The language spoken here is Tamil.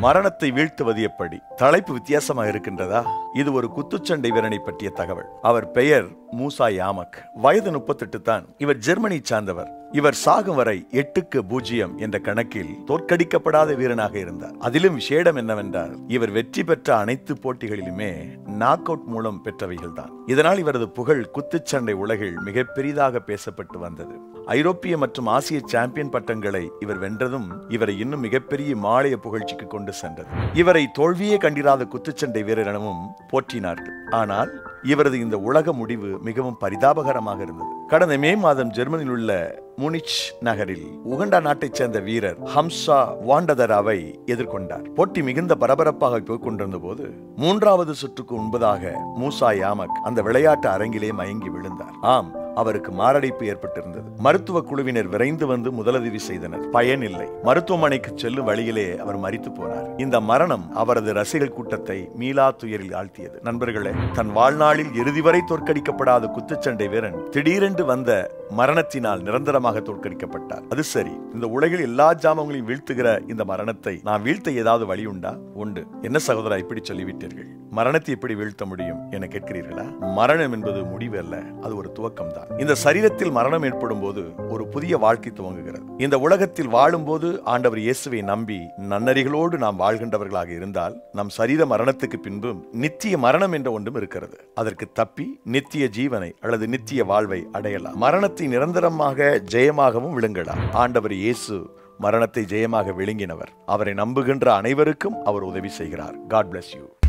மரணத்தை வீழ்த்துவது எப்படி தலைப்பு வித்தியாசமாக இருக்கின்றதா இது ஒரு குத்துச்சண்டை வீரனை பற்றிய தகவல் அவர் பெயர் மூசா யாமக் வயது முப்பத்தெட்டு தான் இவர் ஜெர்மனி சார்ந்தவர் இவர் சாகும் வரை எட்டுக்கு பூஜ்ஜியம் என்ற கணக்கில் தோற்கடிக்கப்படாத வீரனாக இருந்தார் அதிலும் விசேடம் என்னவென்றால் இவர் வெற்றி பெற்ற அனைத்து போட்டிகளிலுமே நாக் அவுட் மூலம் பெற்றவைகள் தான் இதனால் இவரது புகழ் குத்துச்சண்டை உலகில் மிக பெரிதாக பேசப்பட்டு வந்தது ஐரோப்பிய மற்றும் ஆசிய சாம்பியன் பட்டங்களை இவர் வென்றதும் இவரை இன்னும் மிகப்பெரிய மாலைய புகழ்ச்சிக்கு கொண்டு சென்றது இவரை தோல்வியே கண்டிராத குத்துச்சண்டை வீரர் எனவும் போற்றினார்கள் ஆனால் இவரது இந்த உலக முடிவு மிகவும் பரிதாபகரமாக இருந்தது கடந்த மே மாதம் ஜெர்மனியில் உள்ள முனிச் நகரில் உகண்டா நாட்டைச் சேர்ந்த வீரர் ஹம்சா வாண்டதராவை எதிர்கொண்டார் போட்டி மிகுந்த பரபரப்பாக போய்க் கொண்டிருந்த போது மூன்றாவது சுற்றுக்கு முன்பதாக மூசா யாமக் அந்த விளையாட்டு அரங்கிலே மயங்கி விழுந்தார் ஆம் அவருக்கு மாரடைப்பு ஏற்பட்டிருந்தது மருத்துவ குழுவினர் விரைந்து வந்து முதலுதவி செய்தனர் பயன் இல்லை மருத்துவமனைக்கு செல்லும் வழியிலே அவர் மரித்து போனார் இந்த மரணம் அவரது ரசிகர் கூட்டத்தை மீளா துயரில் ஆழ்த்தியது நண்பர்களே தன் வாழ்நாளில் இறுதி வரை தோற்கடிக்கப்படாத குத்துச்சண்டை வீரன் திடீரென்று வந்த மரணத்தினால் நிரந்தரமாக தோற்கடிக்கப்பட்டார் அது சரி இந்த உலகில் எல்லா ஜாமங்களையும் வீழ்த்துகிற இந்த மரணத்தை நான் வீழ்த்த ஏதாவது வழி உண்டா உண்டு என்ன சகோதரா இப்படி சொல்லிவிட்டீர்கள் மரணத்தை எப்படி வீழ்த்த முடியும் என கேட்கிறீர்களா மரணம் என்பது முடிவு அல்ல அது ஒரு துவக்கம் தான் இந்த சரீரத்தில் மரணம் ஏற்படும் போது ஒரு புதிய வாழ்க்கை துவங்குகிறது இந்த உலகத்தில் வாழும்போது ஆண்டவர் இயேசுவை நம்பி நன்னறிகளோடு நாம் வாழ்கின்றவர்களாக இருந்தால் நம் சரீர மரணத்துக்கு பின்பும் நித்திய மரணம் என்ற ஒன்றும் இருக்கிறது அதற்கு தப்பி நித்திய ஜீவனை அல்லது நித்திய வாழ்வை அடையலாம் மரணத்தை நிரந்தரமாக ஜெயமாகவும் விழுங்கலாம் ஆண்டவர் இயேசு மரணத்தை ஜெயமாக விழுங்கினவர் அவரை நம்புகின்ற அனைவருக்கும் அவர் உதவி செய்கிறார் காட் bless யூ